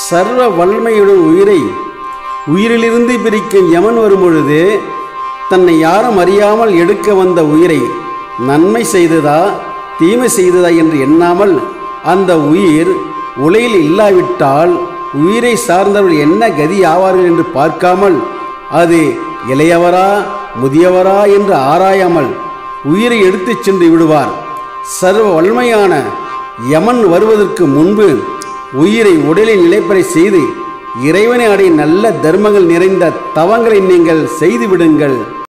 சர்வ வல்லமையுடன் உயிரை உயிரிலிருந்து பிரிக்கும் யமன் வரும்பொழுது தன்னை யாரும் அறியாமல் எடுக்க வந்த உயிரை நன்மை செய்ததா தீமை செய்ததா என்று எண்ணாமல் அந்த உயிர் உலையில் இல்லாவிட்டால் உயிரை சார்ந்தவர்கள் என்ன கதி ஆவார்கள் என்று பார்க்காமல் அது இளையவரா முதியவரா என்று ஆராயாமல் உயிரை எடுத்துச் சென்று விடுவார் சர்வ வலிமையான யமன் வருவதற்கு முன்பு உயிரை உடலில் நிலைப்பறை செய்து இறைவனை அடைய நல்ல தர்மங்கள் நிறைந்த தவங்களை நீங்கள் செய்து விடுங்கள்